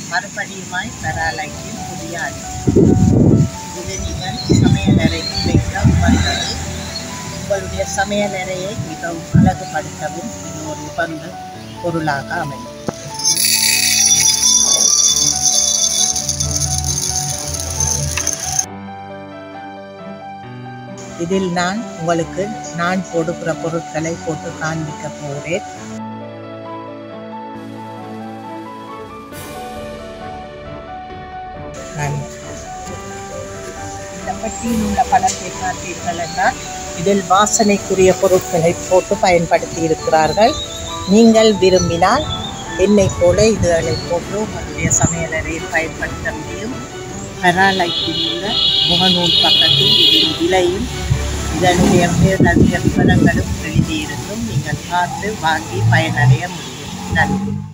மறுபடியுமாய் பராலைக்கின் புதிய அறிவு இது நீங்கள் சமையலறைக்கு வைக்க வந்தது உங்களுடைய சமையலறையை மிகவும் அழகுபடுத்தவும் இது ஒரு உகந்த பொருளாக அமையும் இதில் நான் உங்களுக்கு நான் போடுகிற பொருட்களை போட்டு காண்பிக்க போகிறேன் நன்றி இந்த பட்டியில் உள்ள படத்தை பார்த்தீர்கள் என்றால் இதில் வாசனைக்குரிய பொருட்களை போட்டு பயன்படுத்தி இருக்கிறார்கள் நீங்கள் விரும்பினால் என்னை போல இதுகளை போட்டு உங்களுடைய சமையலறையில் பயன்படுத்த முடியும் பராலைக்கில் உள்ள முகநூல் பக்கத்தில் இதன் விலையும் இதனுடைய மேலதிக விவரங்களும் எழுதியிருக்கும் நீங்கள் பார்த்து வாங்கி பயனடைய முடியும் நன்றி